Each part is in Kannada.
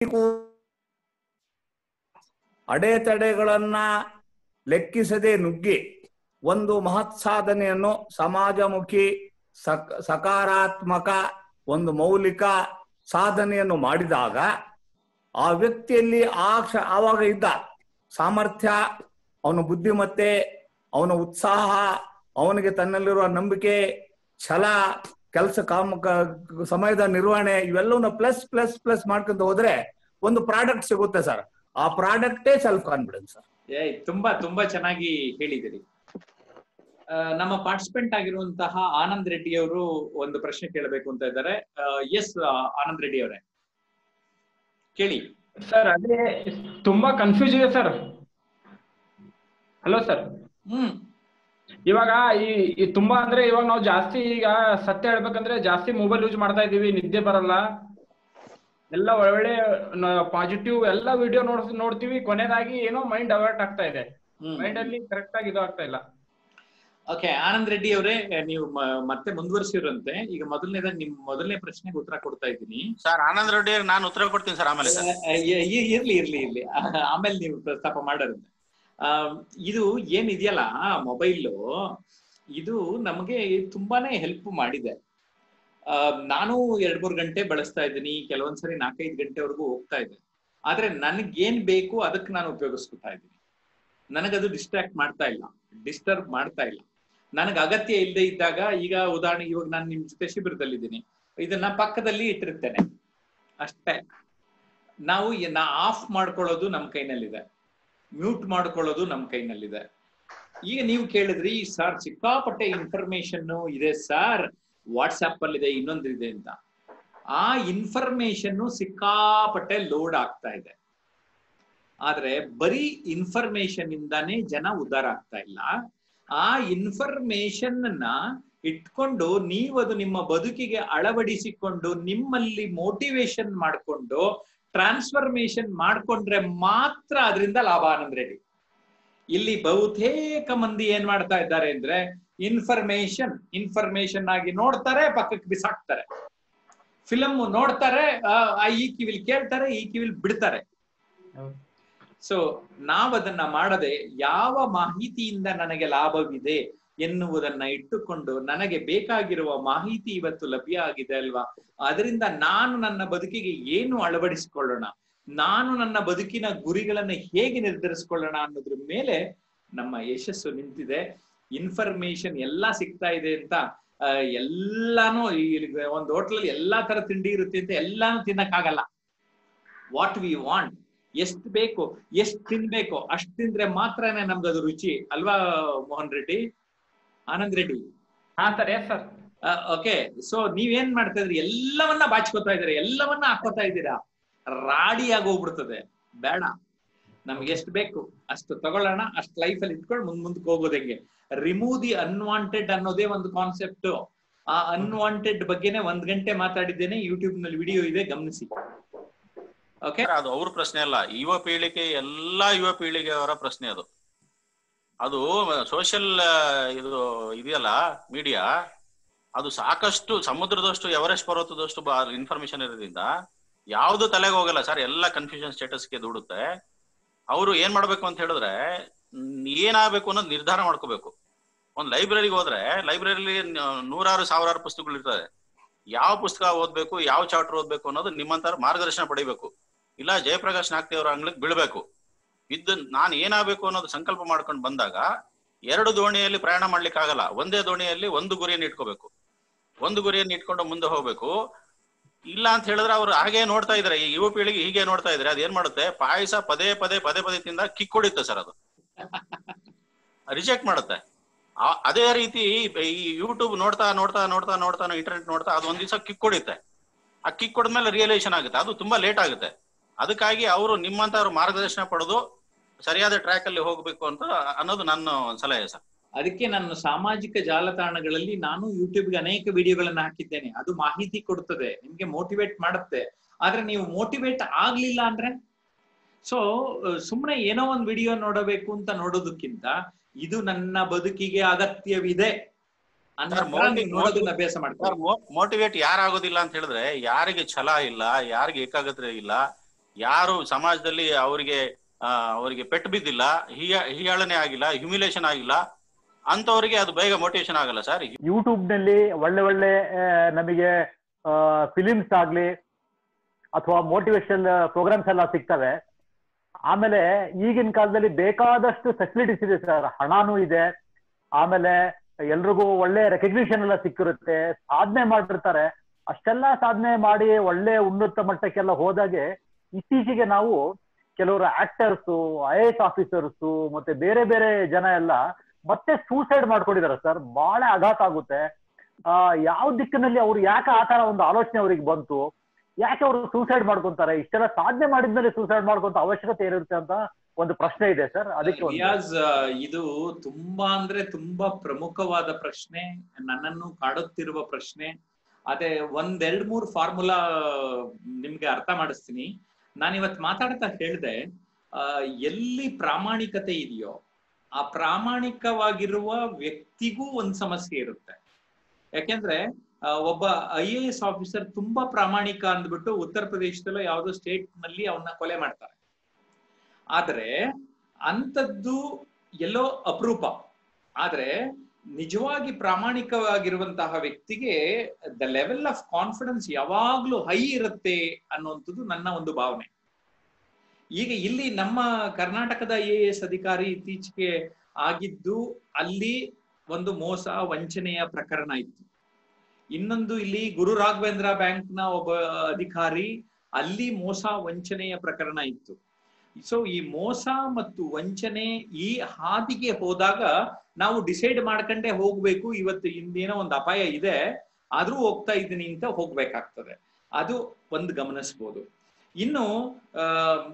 ಅಡೆತಡೆಗಳನ್ನ ಲೆಕ್ಕಿಸದೆ ನುಗ್ಗಿ ಒಂದು ಮಹತ್ ಸಾಧನೆಯನ್ನು ಸಮಾಜಮುಖಿ ಸಕ್ ಸಕಾರಾತ್ಮಕ ಒಂದು ಮೌಲಿಕ ಸಾಧನೆಯನ್ನು ಮಾಡಿದಾಗ ಆ ವ್ಯಕ್ತಿಯಲ್ಲಿ ಆ ಕ್ಷ ಆವಾಗ ಇದ್ದ ಸಾಮರ್ಥ್ಯ ಅವನ ಬುದ್ಧಿಮತ್ತೆ ಅವನ ಉತ್ಸಾಹ ಅವನಿಗೆ ತನ್ನಲ್ಲಿರುವ ನಂಬಿಕೆ ಛಲ ಕೆಲಸ ಕಾಮ ಕ- ಸಮಯದ ನಿರ್ವಹಣೆ ಇವೆಲ್ಲವನ್ನ ಪ್ಲಸ್ ಪ್ಲಸ್ ಪ್ಲಸ್ ಮಾಡ್ಕೊಂತ ಹೋದ್ರೆ ಒಂದು ಪ್ರಾಡಕ್ಟ್ ಸಿಗುತ್ತೆ ಸರ್ ಆ ಪ್ರಾಡಕ್ಟೇ ಸೆಲ್ಫ್ ಕಾನ್ಫಿಡೆನ್ಸ್ ಸರ್ ಏ ತುಂಬಾ ತುಂಬಾ ಚೆನ್ನಾಗಿ ಹೇಳಿದಿರಿ ಆ, ನಮ್ಮ ಪಾರ್ಟಿಸಿಪೆಂಟ್ ಆಗಿರುವಂತಹ ಆನಂದ್ ರೆಡ್ಡಿ ಅವರು ಒಂದು ಪ್ರಶ್ನೆ ಕೇಳಬೇಕು ಅಂತ ಇದ್ದಾರೆ ಎಸ್ ಆನಂದ್ ರೆಡ್ಡಿ ಅವರೇ ಕೇಳಿ ಸರ್ ಅದೇ ತುಂಬಾ ಕನ್ಫ್ಯೂಸ್ ಇದೆ ಸರ್ ಹಲೋ ಸರ್ ಹ್ಮ್ ಇವಾಗ ಈ ಈ ತುಂಬಾ ಅಂದ್ರೆ ಇವಾಗ ನಾವು ಜಾಸ್ತಿ ಈಗ ಸತ್ಯ ಹೇಳ್ಬೇಕಂದ್ರೆ ಜಾಸ್ತಿ ಮೊಬೈಲ್ ಯೂಸ್ ಮಾಡ್ತಾ ಇದೀವಿ ನಿದ್ದೆ ಬರಲ್ಲ ಎಲ್ಲ ಒಳ್ಳೆ ಪಾಸಿಟಿವ್ ಎಲ್ಲ ವಿಡಿಯೋ ನೋಡ್ ನೋಡ್ತೀವಿ ಕೊನೆಯದಾಗಿ ಏನೋ ಮೈಂಡ್ ಡೈವರ್ಟ್ ಆಗ್ತಾ ಇದೆ ಹ್ಮ್ ಮೈಂಡ್ ಅಲ್ಲಿ ಕರೆಕ್ಟ್ ಆಗಿ ಇದು ಆಗ್ತಾ ಇಲ್ಲ ಓಕೆ ಆನಂದ್ ರೆಡ್ಡಿ ಅವರೇ ನೀವು ಮ- ಮತ್ತೆ ಮುಂದುವರಿಸಿರಂತೆ ಈಗ ಮೊದಲನೇದಾಗಿ ನಿಮ್ ಮೊದಲನೇ ಪ್ರಶ್ನೆಗೆ ಉತ್ತರ ಕೊಡ್ತಾ ಇದ್ದೀನಿ ಸರ್ ಆನಂದ್ ರೆಡ್ಡಿ ನಾನು ಉತ್ತರ ಕೊಡ್ತೀನಿ ಸರ್ ಆಮೇಲೆ ಸರ್ ಆ, ಇ- ಇ- ಇರ್ಲಿ ಇರ್ಲಿ ಇರ್ಲಿ ಆಮೇಲೆ ನೀವು ಪ್ರಸ್ತಾಪ ಮಾಡೋರಂತೆ ಆ, ಇದು ಏನಿದೆಯಲ್ಲ ಮೊಬೈಲು ಇದು ನಮಗೆ ತುಂಬಾನೇ ಹೆಲ್ಪ್ ಮಾಡಿದೆ ಆ, ನಾನು ಎರಡ್ ಮೂರು ಗಂಟೆ ಬಳಸ್ತಾ ಇದ್ದೀನಿ ಕೆಲವೊಂದ್ಸರಿ ನಾಲ್ಕೈದು ಗಂಟೆವರೆಗೂ ಹೋಗ್ತಾ ಇದೆ ಆದ್ರೆ ನನಗೇನ್ ಬೇಕು ಅದಕ್ಕೆ ನಾನು ಉಪಯೋಗಿಸ್ಕೊತಾ ಇದ್ದೀನಿ ನನಗದು ಡಿಸ್ಟ್ರಾಕ್ಟ್ ಮಾಡ್ತಾ ಇಲ್ಲ ಡಿಸ್ಟರ್ಬ್ ಮಾಡ್ತಾ ಇಲ್ಲ ನನಗೆ ಅಗತ್ಯ ಇಲ್ಲದೆ ಇದ್ದಾಗ ಈಗ ಉದಾಹರಣೆಗೆ ಇವಾಗ ನಾನು ನಿಮ್ ಜೊತೆ ಶಿಬಿರದಲ್ಲಿದ್ದೀನಿ ಇದನ್ನ ಪಕ್ಕದಲ್ಲಿ ಇಟ್ಟಿರ್ತೇನೆ ಅಷ್ಟೇ ನಾವು ನಾ ಆಫ್ ಮಾಡ್ಕೊಳ್ಳೋದು ನಮ್ಮ ಕೈನಲ್ಲಿದೆ ಮ್ಯೂಟ್ ಮಾಡ್ಕೊಳ್ಳೋದು ನಮ್ಮ ಕೈನಲ್ಲಿದೆ ಈಗ ನೀವು ಕೇಳಿದ್ರಿ ಸರ್ ಸಿಕ್ಕಾಪಟ್ಟೆ ಇನ್ಫಾರ್ಮೇಶನ್ ಇದೆ ಸರ್ ವಾಟ್ಸ್ಆಪ್ ಅಲ್ಲಿ ಇದೆ ಇನ್ನೊಂದಿದೆ ಅಂತ ಆ ಇನ್ಫಾರ್ಮೇಶನ್ ಸಿಕ್ಕಾಪಟ್ಟೆ ಲೋಡ್ ಆಗ್ತಾ ಇದೆ ಆದ್ರೆ ಬರೀ ಇನ್ಫಾರ್ಮೇಶನ್ ಇಂದಾನೇ ಜನ ಉದ್ಧಾರ ಆಗ್ತಾ ಇಲ್ಲ ಆ ಇನ್ಫಾರ್ಮೇಶನ್ ನ ಇಟ್ಕೊಂಡು ನೀವು ಅದು ನಿಮ್ಮ ಬದುಕಿಗೆ ಅಳವಡಿಸಿಕೊಂಡು ನಿಮ್ಮಲ್ಲಿ ಮೋಟಿವೇಶನ್ ಮಾಡಿಕೊಂಡು ಟ್ರಾನ್ಸ್ಫರ್ಮೇಶನ್ ಮಾಡ್ಕೊಂಡ್ರೆ ಮಾತ್ರ ಅದರಿಂದ ಲಾಭ ಆನಂದ್ ರೆಡ್ಡಿ ಇಲ್ಲಿ ಬಹುತೇಕ ಮಂದಿ ಏನ್ ಮಾಡ್ತಾ ಇದ್ದಾರೆ ಅಂದ್ರೆ ಇನ್ಫಾರ್ಮೇಶನ್ ಇನ್ಫಾರ್ಮೇಶನ್ ಆಗಿ ನೋಡ್ತಾರೆ ಪಕ್ಕಕ್ಕೆ ಬಿಸಾಕ್ತಾರೆ ಫಿಲಮ್ ನೋಡ್ತಾರೆ ಆ, ಆ, ಈ ಕಿವಿಲ್ ಕೇಳ್ತಾರೆ ಈ ಕಿವಿಲ್ ಬಿಡ್ತಾರೆ ಹೌದು. ಸೊ ನಾವದನ್ನ ಮಾಡದೆ ಯಾವ ಮಾಹಿತಿಯಿಂದ ನನಗೆ ಲಾಭವಿದೆ ಎನ್ನುವುದನ್ನ ಇಟ್ಟುಕೊಂಡು ನನಗೆ ಬೇಕಾಗಿರುವ ಮಾಹಿತಿ ಇವತ್ತು ಲಭ್ಯ ಆಗಿದೆ ಅಲ್ವಾ ಅದರಿಂದ ನಾನು ನನ್ನ ಬದುಕಿಗೆ ಏನು ಅಳವಡಿಸಿಕೊಳ್ಳೋಣ ನಾನು ನನ್ನ ಬದುಕಿನ ಗುರಿಗಳನ್ನ ಹೇಗೆ ನಿರ್ಧರಿಸಿಕೊಳ್ಳೋಣ ಅನ್ನೋದ್ರ ಮೇಲೆ ನಮ್ಮ ಯಶಸ್ಸು ನಿಂತಿದೆ ಇನ್ಫಾರ್ಮೇಶನ್ ಎಲ್ಲಾ ಸಿಗ್ತಾ ಇದೆ ಅಂತ ಆ, ಎಲ್ಲಾನು ಈ ಒಂದು ಹೋಟ್ಲಲ್ಲಿ ಎಲ್ಲಾ ತರ ತಿಂಡಿ ಇರುತ್ತೆ ಅಂತ ಎಲ್ಲಾನು ತಿನ್ನಕ್ಕಾಗಲ್ಲ ವಾಟ್ ವಿ ವಾಂಟ್ ಎಷ್ಟ್ ಬೇಕು ಎಷ್ಟ್ ತಿನ್ಬೇಕು ಅಷ್ಟ್ ತಿಂದ್ರೆ ಮಾತ್ರನೇ ನಮ್ಗದು ರುಚಿ ಅಲ್ವಾ ಮೋಹನ್ ರೆಡ್ಡಿ ಆನಂದ್ ರೆಡ್ಡಿ ಹಾ sir yes sir okay so ನೀವೇನ್ ಮಾಡ್ತಾ ಇದ್ರಿ ಎಲ್ಲವನ್ನ ಬಾಚ್ಕೋತಾ ಇದ್ದೀರಾ ಎಲ್ಲವನ್ನ ಹಾಕೋತಾ ಇದ್ದೀರಾ ರಾಡಿ ಆಗಿ ಹೋಗ್ಬಿಡ್ತದೆ ಬೇಡ ನಮ್ಗೆ ಎಷ್ಟು ಬೇಕು ಅಷ್ಟು ತಗೊಳ್ಳೋಣ ಅಷ್ಟು ಲೈಫಲ್ಲಿ ಇಟ್ಕೊಂಡು ಮುಂದ್ ಮುಂದಕ್ಕೆ ಹೋಗೋದು ಹೆಂಗೆ ರಿಮೂವ್ ದಿ ಅನ್ವಾಂಟೆಡ್ ಅನ್ನೋದೇ ಒಂದು ಕಾನ್ಸೆಪ್ಟ್ ಆ ಅನ್ವಾಂಟೆಡ್ ಬಗ್ಗೆನೇ ಒಂದ್ ಗಂಟೆ ಮಾತಾಡಿದ್ದೇನೆ ಯೂಟ್ಯೂಬ್ ನಲ್ಲಿ ವಿಡಿಯೋ ಇದೆ ಗಮನಿಸಿ ಓಕೆ ಅದು ಅವ್ರ ಪ್ರಶ್ನೆ ಅಲ್ಲ ಯುವ ಪೀಳಿಗೆ ಎಲ್ಲಾ ಯುವ ಪೀಳಿಗೆಯವರ ಪ್ರಶ್ನೆ ಅದು ಅದು ಸೋಷಿಯಲ್ ಇದು ಇದೆಯಲ್ಲ ಮೀಡಿಯಾ ಅದು ಸಾಕಷ್ಟು ಸಮುದ್ರದಷ್ಟು ಎವರೆಸ್ಟ್ ಪರ್ವತದಷ್ಟು ಇನ್ಫಾರ್ಮೇಶನ್ ಇರೋದ್ರಿಂದ ಯಾವ್ದು ತಲೆಗೆ ಹೋಗಲ್ಲ ಸರ್ ಎಲ್ಲ ಕನ್ಫ್ಯೂಷನ್ ಸ್ಟೇಟಸ್ಗೆ ದೂಡುತ್ತೆ ಅವರು ಏನ್ ಮಾಡ್ಬೇಕು ಅಂತ ಹೇಳಿದ್ರೆ ಮ್, ಏನಾಗ್ಬೇಕು ಅನ್ನೋದು ನಿರ್ಧಾರ ಮಾಡ್ಕೋಬೇಕು ಒಂದ್ ಲೈಬ್ರರಿಗೆ ಹೋದ್ರೆ ಲೈಬ್ರರಿಲಿ ನೂರಾರು ಸಾವಿರಾರು ಪುಸ್ತಕಗಳು ಇರ್ತದೆ ಯಾವ ಪುಸ್ತಕ ಓದ್ಬೇಕು ಯಾವ ಚಾಪ್ಟರ್ ಓದ್ಬೇಕು ಅನ್ನೋದು ನಿಮ್ಮಂತರ ಮಾರ್ಗದರ್ಶನ ಪಡಿಬೇಕು ಇಲ್ಲ ಜಯಪ್ರಕಾಶ್ ನಾಗ್ತಿ ಅವರ ಅಂಗ್ಳಕ್ ಬೀಳ್ಬೇಕು ಇದ್ದು ನಾನು ಏನಾಗಬೇಕು ಅನ್ನೋದು ಸಂಕಲ್ಪ ಮಾಡ್ಕೊಂಡು ಬಂದಾಗ ಎರಡು ದೋಣಿಯಲ್ಲಿ ಪ್ರಯಾಣ ಮಾಡ್ಲಿಕ್ಕೆ ಆಗಲ್ಲ ಒಂದೇ ದೋಣಿಯಲ್ಲಿ ಒಂದು ಗುರಿಯನ್ನು ಇಟ್ಕೋಬೇಕು ಒಂದು ಗುರಿಯನ್ನು ಇಟ್ಕೊಂಡು ಮುಂದೆ ಹೋಗ್ಬೇಕು ಇಲ್ಲ ಅಂತ ಹೇಳಿದ್ರೆ ಅವ್ರು ಹಾಗೆ ನೋಡ್ತಾ ಇದಾರೆ ಈ ಯುವ ಪೀಳಿಗೆ ಹೀಗೆ ನೋಡ್ತಾ ಇದ್ರೆ ಅದೇನ್ ಮಾಡುತ್ತೆ ಪಾಯಸ ಪದೇ ಪದೇ ಪದೇ ಪದೇ ತಿಂದ ಕಿಕ್ ಹೊಡಿಯುತ್ತೆ ಸರ್ ಅದು ರಿಜೆಕ್ಟ್ ಮಾಡುತ್ತೆ ಆ- ಅದೇ ರೀತಿ ಈ ಯೂಟ್ಯೂಬ್ ನೋಡ್ತಾ ನೋಡ್ತಾ ನೋಡ್ತಾ ನೋಡ್ತಾ ಇಂಟರ್ನೆಟ್ ನೋಡ್ತಾ ಅದು ಒಂದ್ ದಿವಸ ಕಿಕ್ ಹೊಡಿಯುತ್ತೆ ಆ ಕಿಕ್ ಹೊಡೆದ್ಮೇಲೆ ರಿಯಲೈಸೇಷನ್ ಆಗುತ್ತೆ ಅದು ತುಂಬಾ ಲೇಟ್ ಆಗುತ್ತೆ ಅದಕ್ಕಾಗಿ ಅವರು ನಿಮ್ಮಂತವ್ರು ಮಾರ್ಗದರ್ಶನ ಪಡೆದು ಸರಿಯಾದ ಟ್ರ್ಯಾಕ್ ಅಲ್ಲಿ ಹೋಗ್ಬೇಕು ಅಂತ ಅನ್ನೋದು ನನ್ನ ಒಂದ್ ಸಲಹೆ ಸರ್ ಅದಕ್ಕೆ ನಾನು ಸಾಮಾಜಿಕ ಜಾಲತಾಣಗಳಲ್ಲಿ ನಾನು ಯೂಟ್ಯೂಬ್ಗೆ ಅನೇಕ ವಿಡಿಯೋಗಳನ್ನ ಹಾಕಿದ್ದೇನೆ ಅದು ಮಾಹಿತಿ ಕೊಡುತ್ತದೆ ನಿಮ್ಗೆ ಮೋಟಿವೇಟ್ ಮಾಡುತ್ತೆ ಆದ್ರೆ ನೀವು ಮೋಟಿವೇಟ್ ಆಗ್ಲಿಲ್ಲ ಅಂದ್ರೆ ಸೊ ಸುಮ್ಮನೆ ಏನೋ ಒಂದು ವಿಡಿಯೋ ನೋಡಬೇಕು ಅಂತ ನೋಡೋದಕ್ಕಿಂತ ಇದು ನನ್ನ ಬದುಕಿಗೆ ಅಗತ್ಯವಿದೆ ಅನ್ನೋ Sir, ತರ moti- ನೀವು ನೋಡೋದನ್ನ ಅಭ್ಯಾಸ ಮಾಡ್ತಾರೆ ಮೋಟಿವೇಟ್ ಯಾರಾಗೋದಿಲ್ಲ ಅಂತ ಹೇಳಿದ್ರೆ ಯಾರಿಗೆ ಛಲ ಇಲ್ಲ ಯಾರಿಗೆ ಏಕಾಗ್ರತೆ ಇಲ್ಲ ಯಾರು ಸಮಾಜದಲ್ಲಿ ಅವರಿಗೆ ಆ, ಅವರಿಗೆ ಪೆಟ್ಟು ಬಿದ್ದಿಲ್ಲ ಹೀಯ ಹೀಯಾಳನೆ ಆಗಿಲ್ಲ ಹ್ಯುಮಿಲೇಷನ್ ಆಗಿಲ್ಲ ಅಂತವರಿಗೆ ಅದು ಬೇಗ ಮೋಟಿವೇಶನ್ ಆಗಲ್ಲ ಸರ್ ಯೂಟ್ಯೂಬ್ ನಲ್ಲಿ ಒಳ್ಳೆ ಒಳ್ಳೆ ಆ, ನಮಗೆ ಫಿಲಿಮ್ಸ್ ಆಗ್ಲಿ ಅಥವಾ ಮೋಟಿವೇಶನ್ ಪ್ರೋಗ್ರಾಮ್ಸ್ ಎಲ್ಲ ಸಿಗ್ತವೆ ಆಮೇಲೆ ಈಗಿನ ಕಾಲದಲ್ಲಿ ಬೇಕಾದಷ್ಟು ಫೆಸಿಲಿಟೀಸ್ ಇದೆ ಸರ್ ಹಣನೂ ಇದೆ ಆಮೇಲೆ ಎಲ್ರಿಗೂ ಒಳ್ಳೆ ರೆಕಗ್ನಿಷನ್ ಎಲ್ಲ ಸಿಕ್ಕಿರುತ್ತೆ ಸಾಧನೆ ಮಾಡಿರ್ತಾರೆ ಅಷ್ಟೆಲ್ಲ ಸಾಧನೆ ಮಾಡಿ ಒಳ್ಳೆ ಉನ್ನತ ಮಟ್ಟಕ್ಕೆಲ್ಲ ಹೋದಾಗೆ ಇತ್ತೀಚೆಗೆ ನಾವು ಕೆಲವರು actors I A S officers ಮತ್ತೆ ಬೇರೆ ಬೇರೆ ಜನ ಎಲ್ಲ ಮತ್ತೆ ಸೂಸೈಡ್ ಮಾಡ್ಕೊಂಡಿದ್ದಾರೆ ಸರ್ ಬಹಳ ಆಘಾತ ಆಗುತ್ತೆ ಆ ಯಾವ ದಿಕ್ಕಿನಲ್ಲಿ ಅವ್ರು ಯಾಕೆ ಆ ತರ ಒಂದು ಆಲೋಚನೆ ಅವ್ರಿಗೆ ಬಂತು ಯಾಕೆ ಅವರು ಸೂಸೈಡ್ ಮಾಡ್ಕೊಂತಾರೆ ಇಷ್ಟೆಲ್ಲ ಸಾಧನೆ ಮಾಡಿದ್ಮೇಲೆ ಸೂಸೈಡ್ ಮಾಡ್ಕೊಂತ ಅವಶ್ಯಕತೆ ಏನಿರುತ್ತೆ ಅಂತ ಒಂದು ಪ್ರಶ್ನೆ ಇದೆ ಸರ್ ಅದಕ್ಕೆ ಒಂದು ರಿಯಾಜ್ ಆ, ಇದು ತುಂಬಾ ಅಂದ್ರೆ ತುಂಬಾ ಪ್ರಮುಖವಾದ ಪ್ರಶ್ನೆ ನನ್ನನ್ನು ಕಾಡುತ್ತಿರುವ ಪ್ರಶ್ನೆ ಅದೇ ಒಂದೆರಡ್ ಮೂರ್ ಫಾರ್ಮುಲಾ ನಿಮ್ಗೆ ಅರ್ಥ ಮಾಡಿಸ್ತೀನಿ ನಾನಿವತ್ ಮಾತಾಡ್ತಾ ಹೇಳ್ದೆ ಆ, ಎಲ್ಲಿ ಪ್ರಾಮಾಣಿಕತೆ ಇದೆಯೋ ಆ ಪ್ರಾಮಾಣಿಕವಾಗಿರುವ ವ್ಯಕ್ತಿಗೂ ಒಂದ್ ಸಮಸ್ಯೆ ಇರುತ್ತೆ ಯಾಕೆಂದ್ರೆ ಆ, ಒಬ್ಬ ಐ ಎ ಎಸ್ ಆಫೀಸರ್ ತುಂಬಾ ಪ್ರಾಮಾಣಿಕ ಅಂದ್ಬಿಟ್ಟು ಉತ್ತರ ಪ್ರದೇಶದಲ್ಲೋ ಯಾವ್ದೋ ಸ್ಟೇಟ್ ನಲ್ಲಿ ಅವನ್ನ ಕೊಲೆ ಮಾಡ್ತಾರೆ ಆದ್ರೆ ಅಂಥದ್ದು ಎಲ್ಲೋ ಅಪರೂಪ ಆದ್ರೆ ನಿಜವಾಗಿ ಪ್ರಾಮಾಣಿಕವಾಗಿರುವಂತಹ ವ್ಯಕ್ತಿಗೆ ದ ಲೆವೆಲ್ ಆಫ್ ಕಾನ್ಫಿಡೆನ್ಸ್ ಯಾವಾಗ್ಲೂ ಹೈ ಇರುತ್ತೆ ಅನ್ನುವಂಥದ್ದು ನನ್ನ ಒಂದು ಭಾವನೆ ಈಗ ಇಲ್ಲಿ ನಮ್ಮ ಕರ್ನಾಟಕದ ಐ ಎ ಎಸ್ ಅಧಿಕಾರಿ ಇತ್ತೀಚೆಗೆ ಆಗಿದ್ದು ಅಲ್ಲಿ ಒಂದು ಮೋಸ ವಂಚನೆಯ ಪ್ರಕರಣ ಇತ್ತು ಇನ್ನೊಂದು ಇಲ್ಲಿ ಗುರು ರಾಘವೇಂದ್ರ ಬ್ಯಾಂಕ್ ನ ಒಬ್ಬ ಅಧಿಕಾರಿ ಅಲ್ಲಿ ಮೋಸ ವಂಚನೆಯ ಪ್ರಕರಣ ಇತ್ತು ಸೊ ಈ ಮೋಸ ಮತ್ತು ವಂಚನೆ ಈ ಹಾದಿಗೆ ಹೋದಾಗ ನಾವು ಡಿಸೈಡ್ ಮಾಡ್ಕೊಂಡೇ ಹೋಗ್ಬೇಕು ಇವತ್ತು ಇಂದೇನೋ ಒಂದು ಅಪಾಯ ಇದೆ ಆದ್ರೂ ಹೋಗ್ತಾ ಇದ್ದೀನಿ ಅಂತ ಹೋಗ್ಬೇಕಾಗ್ತದೆ ಅದು ಒಂದು ಗಮನಿಸ್ಬೋದು ಇನ್ನು ಆ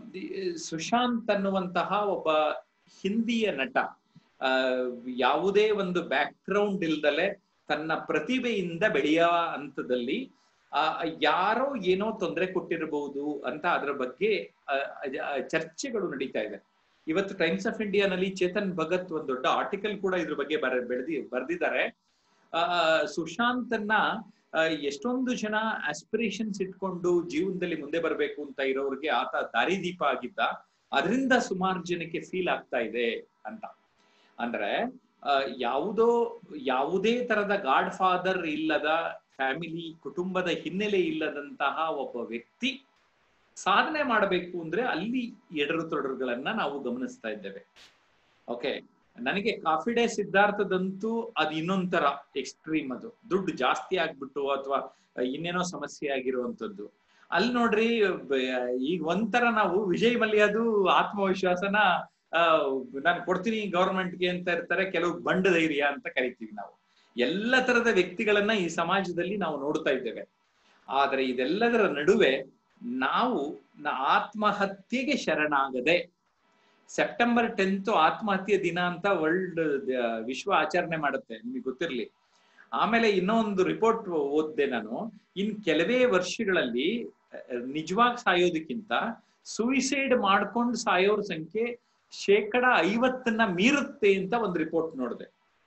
ಸುಶಾಂತ್ ಅನ್ನುವಂತಹ ಒಬ್ಬ ಹಿಂದಿಯ ನಟ ಆ ಯಾವುದೇ ಒಂದು ಬ್ಯಾಕ್ ಗ್ರೌಂಡ್ ಇಲ್ದಲೆ ತನ್ನ ಪ್ರತಿಭೆಯಿಂದ ಬೆಳೆಯುವ ಹಂತದಲ್ಲಿ ಆ ಯಾರೋ ಏನೋ ತೊಂದರೆ ಕೊಟ್ಟಿರಬಹುದು ಅಂತ ಅದರ ಬಗ್ಗೆ ಆ, ಆ, ಚರ್ಚೆಗಳು ನಡೀತಾ ಇದೆ ಇವತ್ತು ಟೈಮ್ಸ್ ಆಫ್ ಇಂಡಿಯಾನಲ್ಲಿ ಚೇತನ್ ಭಗತ್ ಒಂದು ದೊಡ್ಡ ಆರ್ಟಿಕಲ್ ಕೂಡ ಇದ್ರ ಬಗ್ಗೆ ಬರ ಬೆಳೆದಿ ಬರೆದಿದ್ದಾರೆ ಆ ಸುಶಾಂತನ್ನ ಆ, ಎಷ್ಟೊಂದು ಜನ ಆಸ್ಪಿರೇಷನ್ಸ್ ಇಟ್ಕೊಂಡು ಜೀವನದಲ್ಲಿ ಮುಂದೆ ಬರಬೇಕು ಅಂತ ಇರೋರಿಗೆ ಆತ ದಾರಿದೀಪ ಆಗಿದ್ದ ಅದರಿಂದ ಸುಮಾರು ಜನಕ್ಕೆ ಫೀಲ್ ಆಗ್ತಾ ಇದೆ ಅಂತ ಅಂದ್ರೆ ಆ, ಯಾವುದೋ ಯಾವುದೇ ತರದ ಗಾಡ್ ಫಾದರ್ ಇಲ್ಲದ ಫ್ಯಾಮಿಲಿ ಕುಟುಂಬದ ಹಿನ್ನೆಲೆ ಇಲ್ಲದಂತಹ ಒಬ್ಬ ವ್ಯಕ್ತಿ ಸಾಧನೆ ಮಾಡಬೇಕು ಅಂದ್ರೆ ಅಲ್ಲಿ ಎಡರು ತೊಡರುಗಳನ್ನ ನಾವು ಗಮನಿಸ್ತಾ ಇದ್ದೇವೆ ಓಕೆ ನನಗೆ ಕಾಫಿ ಡೇ ಸಿದ್ಧಾರ್ಥದಂತೂ ಅದು ಇನ್ನೊಂಥರ ಎಕ್ಸ್ಟ್ರೀಮ್ ಅದು ದುಡ್ಡು ಜಾಸ್ತಿ ಆಗ್ಬಿಟ್ಟು ಅಥವಾ ಇನ್ನೇನೋ ಸಮಸ್ಯೆ ಆಗಿರುವಂತದ್ದು ಅಲ್ಲಿ ನೋಡ್ರಿ ಬ- ಈಗ ಒಂಥರ ನಾವು ವಿಜಯ್ ಮಲ್ಯದು ಆತ್ಮವಿಶ್ವಾಸನ ಆ ನಾನು ಕೊಡ್ತೀನಿ ಗವರ್ಮೆಂಟ್ಗೆ ಅಂತ ಇರ್ತಾರೆ ಕೆಲವು ಬಂಡ ಧೈರ್ಯ ಅಂತ ಕರಿತೀವಿ ನಾವು ಎಲ್ಲ ತರದ ವ್ಯಕ್ತಿಗಳನ್ನ ಈ ಸಮಾಜದಲ್ಲಿ ನಾವು ನೋಡ್ತಾ ಇದ್ದೇವೆ ಆದ್ರೆ ಇದೆಲ್ಲದರ ನಡುವೆ ನಾವು ನ- ಆತ್ಮಹತ್ಯೆಗೆ ಶರಣಾಗದೆ ಸೆಪ್ಟೆಂಬರ್ ಟೆಂತ್ ಆತ್ಮಹತ್ಯೆ ದಿನ ಅಂತ ವರ್ಲ್ಡ್ ವಿಶ್ವ ಆಚರಣೆ ಮಾಡುತ್ತೆ ನಿಮಗೆ ಗೊತ್ತಿರ್ಲಿ ಆಮೇಲೆ ಇನ್ನೊಂದು ರಿಪೋರ್ಟ್ ಓದ್ದೆ ನಾನು ಇನ್ ಕೆಲವೇ ವರ್ಷಗಳಲ್ಲಿ ನಿಜವಾಗಿ ಸಾಯೋದಕ್ಕಿಂತ ಸೂಯಿಸೈಡ್ ಮಾಡ್ಕೊಂಡು ಸಾಯೋರ್ ಸಂಖ್ಯೆ ಶೇಕಡ ಐವತ್ತನ್ನ ಮೀರುತ್ತೆ ಅಂತ ಒಂದು ರಿಪೋರ್ಟ್ ನೋಡಿದೆ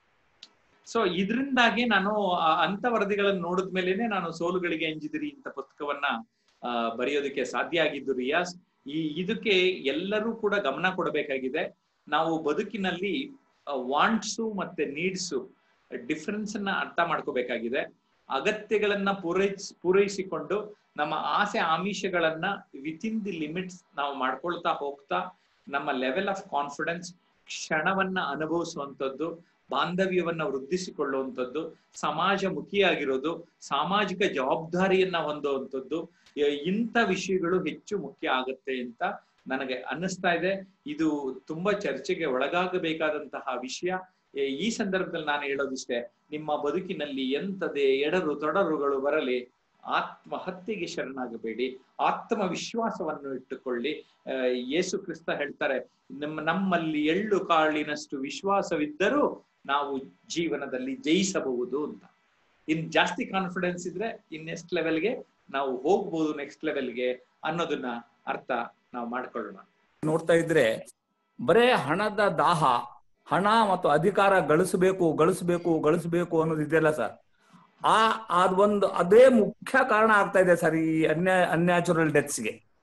ಸೊ ಇದರಿಂದಾಗಿ ನಾನು ಆ ಅಂತ ವರದಿಗಳನ್ನು ನೋಡಿದ ಮೇಲೆನೆ ನಾನು ಸೋಲುಗಳಿಗೆ ಅಂಜಿದಿರಿ ಅಂತ ಪುಸ್ತಕವನ್ನ ಆ, ಬರೆಯೋದಕ್ಕೆ ಸಾಧ್ಯ ಆಗಿದ್ದು ರಿಯಾಸ್ ಈ ಇದಕ್ಕೆ ಎಲ್ಲರೂ ಕೂಡ ಗಮನ ಕೊಡಬೇಕಾಗಿದೆ ನಾವು ಬದುಕಿನಲ್ಲಿ ವಾಂಟ್ಸು ಮತ್ತೆ ನೀಡ್ಸು ಡಿಫ್ರೆನ್ಸ್ ಅನ್ನ ಅರ್ಥ ಮಾಡ್ಕೋಬೇಕಾಗಿದೆ ಅಗತ್ಯಗಳನ್ನ ಪೂರೈಸ್ ಪೂರೈಸಿಕೊಂಡು ನಮ್ಮ ಆಸೆ ಆಮಿಷಗಳನ್ನ ವಿತಿನ್ ದಿ ಲಿಮಿಟ್ಸ್ ನಾವು ಮಾಡ್ಕೊಳ್ತಾ ಹೋಗ್ತಾ ನಮ್ಮ ಲೆವೆಲ್ ಆಫ್ ಕಾನ್ಫಿಡೆನ್ಸ್ ಕ್ಷಣವನ್ನ ಅನುಭವಿಸುವಂಥದ್ದು ಬಾಂಧವ್ಯವನ್ನ ವೃದ್ಧಿಸಿಕೊಳ್ಳುವಂಥದ್ದು ಸಮಾಜ ಮುಖಿಯಾಗಿರೋದು ಸಾಮಾಜಿಕ ಜವಾಬ್ದಾರಿಯನ್ನ ಹೊಂದುವಂಥದ್ದು ಎ- ಇಂಥ ವಿಷಯಗಳು ಹೆಚ್ಚು ಮುಖ್ಯ ಆಗತ್ತೆ ಅಂತ ನನಗೆ ಅನ್ನಿಸ್ತಾ ಇದೆ ಇದು ತುಂಬಾ ಚರ್ಚೆಗೆ ಒಳಗಾಗಬೇಕಾದಂತಹ ವಿಷಯ ಎ- ಈ ಸಂದರ್ಭದಲ್ಲಿ ನಾನು ಹೇಳೋದಿಷ್ಟೇ ನಿಮ್ಮ ಬದುಕಿನಲ್ಲಿ ಎಂತದೇ ಎಡರು ತೊಡರುಗಳು ಬರಲಿ ಆತ್ಮಹತ್ಯೆಗೆ ಶರಣಾಗಬೇಡಿ ಆತ್ಮವಿಶ್ವಾಸವನ್ನು ಇಟ್ಟುಕೊಳ್ಳಿ ಆ, ಯೇಸು ಕ್ರಿಸ್ತ ಹೇಳ್ತಾರೆ ನಮ್ಮ ನಮ್ಮಲ್ಲಿ ಎಳ್ಳು ಕಾಳಿನಷ್ಟು ವಿಶ್ವಾಸವಿದ್ದರೂ ನಾವು ಜೀವನದಲ್ಲಿ ಜಯಿಸಬಹುದು ಅಂತ ಇನ್ ಜಾಸ್ತಿ ಕಾನ್ಫಿಡೆನ್ಸ್ ಇದ್ರೆ ಇನ್ ನೆಕ್ಸ್ಟ್ ಲೆವೆಲ್ಗೆ ನಾವು ಹೋಗ್ಬೋದು ನೆಕ್ಸ್ಟ್ ಲೆವೆಲ್ಗೆ ಅನ್ನೋದನ್ನ ಅರ್ಥ ನಾವು ಮಾಡ್ಕೊಳ್ಳೋಣ ನೋಡ್ತಾ ಇದ್ರೆ ಬರೇ ಹಣದ ದಾಹ ಹಣ ಮತ್ತು ಅಧಿಕಾರ ಗಳಿಸಬೇಕು ಗಳಿಸಬೇಕು ಗಳಿಸಬೇಕು ಅನ್ನೋದು ಇದೆಯಲ್ಲ ಸರ್ ಆ ಅದೊಂದು ಅದೇ ಮುಖ್ಯ ಕಾರಣ ಆಗ್ತಾ ಇದೆ ಸರ್ ಈ ಅನ್ಯ ಅನ್ಯಾಚುರಲ್ ಡೆತ್ಸ್ಗೆ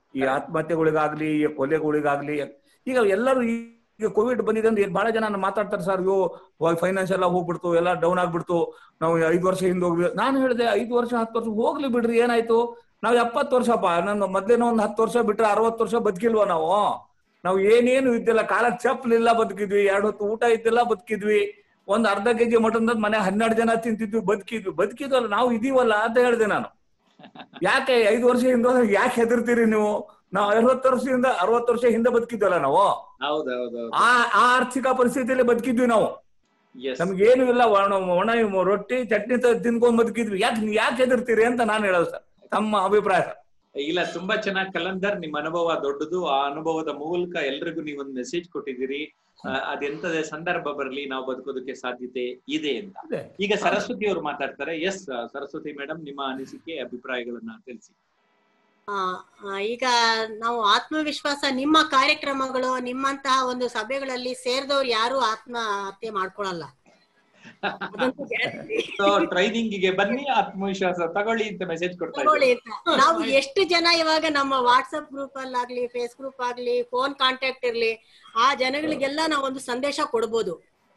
ಈ ಆತ್ಮಹತ್ಯೆಗಳಿಗಾಗ್ಲಿ ಈ ಕೊಲೆಗಳಿಗಾಗ್ಲಿ ಈಗ ಎಲ್ಲರೂ ಈಗ ಕೋವಿಡ್ ಬಂದಿದೆ ಅಂದ್ರೆ ಬಹಳ ಜನ ಮಾತಾಡ್ತಾರೆ ಸರ್ ಅಯ್ಯೋ ಫೈನಾನ್ಸ್ ಎಲ್ಲ ಹೋಗ್ಬಿಡ್ತು ಎಲ್ಲ ಡೌನ್ ಆಗ್ಬಿಡ್ತು ನಾವು ಐದು ವರ್ಷ ಹಿಂದೆ ಹೋಗ್ವಿ ನಾನು ಹೇಳಿದೆ ಐದು ವರ್ಷ ಹತ್ತು ವರ್ಷ ಹೋಗ್ಲಿ ಬಿಡ್ರಿ ಏನಾಯ್ತು ನಾವು ಎಪ್ಪತ್ತು ವರ್ಷಪ್ಪ ನನ್ನ ಮೊದ್ಲೇನೋ ಒಂದು ಹತ್ತು ವರ್ಷ ಬಿಟ್ರೆ ಅರವತ್ತು ವರ್ಷ ಬದುಕಿಲ್ವಾ ನಾವು ನಾವು ಏನೇನು ಇದ್ದಿಲ್ಲ ಕಾಲ ಚಪ್ಪಲಿಲ್ಲ ಬದುಕಿದ್ವಿ ಎರಡು ಹೊತ್ತು ಊಟ ಇದ್ದಿಲ್ಲ ಬದುಕಿದ್ವಿ ಒಂದ್ ಅರ್ಧ ಕೆಜಿ ಮಟನ್ ಮನೆ ಹನ್ನೆರಡು ಜನ ತಿಂತಿದ್ವಿ ಬದುಕಿದ್ವಿ ಬದುಕಿದ್ವಲ್ಲ ನಾವು ಇದೀವಲ್ಲ ಅಂತ ಹೇಳಿದೆ ನಾನು ಯಾಕೆ ಐದು ವರ್ಷ ಹಿಂದೆ ಯಾಕೆ ಹೆದರ್ತೀರಿ ನೀವು ನಾವು ಅರವತ್ತು ವರ್ಷದಿಂದ ಅರವತ್ತು ವರ್ಷ ಹಿಂದೆ ಬದುಕಿದ್ವಲ್ಲ ನಾವು ಹೌದೌದು ಆ ಆ ಆರ್ಥಿಕ ಪರಿಸ್ಥಿತಿಯಲ್ಲಿ ಬದುಕಿದ್ವಿ ನಾವು ಎಸ್ ನಮ್ಗೇನು ಇಲ್ಲ ಒಣ ಒಣ ರೊಟ್ಟಿ ಚಟ್ನಿ ತ- ತಿನ್ಕೊಂಡ್ ಬದುಕಿದ್ವಿ ಯಾಕೆ ನೀವ್ ಯಾಕೆ ಹೆದರ್ತೀರಿ ಅಂತ ನಾನು ಹೇಳೋದು ಸರ್ ತಮ್ಮ ಅಭಿಪ್ರಾಯ ಸರ್ ಇಲ್ಲ ತುಂಬಾ ಚೆನ್ನಾಗಿ ಕಲಂದರ್ ನಿಮ್ ಅನುಭವ ದೊಡ್ಡದು ಆ ಅನುಭವದ ಮೂಲಕ ಎಲ್ರಿಗೂ ನೀವೊಂದು ಮೆಸೇಜ್ ಕೊಟ್ಟಿದ್ದೀರಿ ಆ, ಅದೆಂತದೇ ಸಂದರ್ಭ ಬರಲಿ ನಾವು ಬದುಕೋದಕ್ಕೆ ಸಾಧ್ಯತೆ ಇದೆ ಅಂತ ಇದೆ. ಈಗ ಸರಸ್ವತಿ ಅವರು ಮಾತಾಡ್ತಾರೆ ಎಸ್ ಸರಸ್ವತಿ ಮೇಡಮ್ ನಿಮ್ಮ ಅನಿಸಿಕೆ ಅಭಿಪ್ರಾಯಗಳನ್ನ ತಿಳಿಸಿ ಆ, ಆ, ಈಗ ನಾವು ಆತ್ಮವಿಶ್ವಾಸ ನಿಮ್ಮ ಕಾರ್ಯಕ್ರಮಗಳು ನಿಮ್ಮಂತಹ ಒಂದು ಸಭೆಗಳಲ್ಲಿ ಸೇರಿದವ್ರು ಯಾರು ಆತ್ಮಹತ್ಯೆ ಮಾಡ್ಕೊಳಲ್ಲ ಅದಂತೂ guarantee. ಟ್ರೈನಿಂಗ್ ಗೆ ಬನ್ನಿ ಆತ್ಮವಿಶ್ವಾಸ ತಗೊಳ್ಳಿ ಅಂತ ಮೆಸೇಜ್ ಕೊಡ್ತಾ ತಗೊಳ್ಳಿ ಇದ್ದಾರೆ ಅಂತ. ನಾವು ಎಷ್ಟು ಜನ ಇವಾಗ ನಮ್ಮ ವಾಟ್ಸಪ್ ಗ್ರೂಪ್ ಅಲ್ಲಾಗ್ಲಿ ಫೇಸ್ ಗ್ರೂಪ್ ಆಗ್ಲಿ ಫೋನ್ ಕಾಂಟ್ಯಾಕ್ಟ್ ಇರ್ಲಿ ಆ ಜನಗಳಿಗೆಲ್ಲ ನಾವು ಒಂದು ಸಂದೇಶ ಕೊಡ್ಬೋದು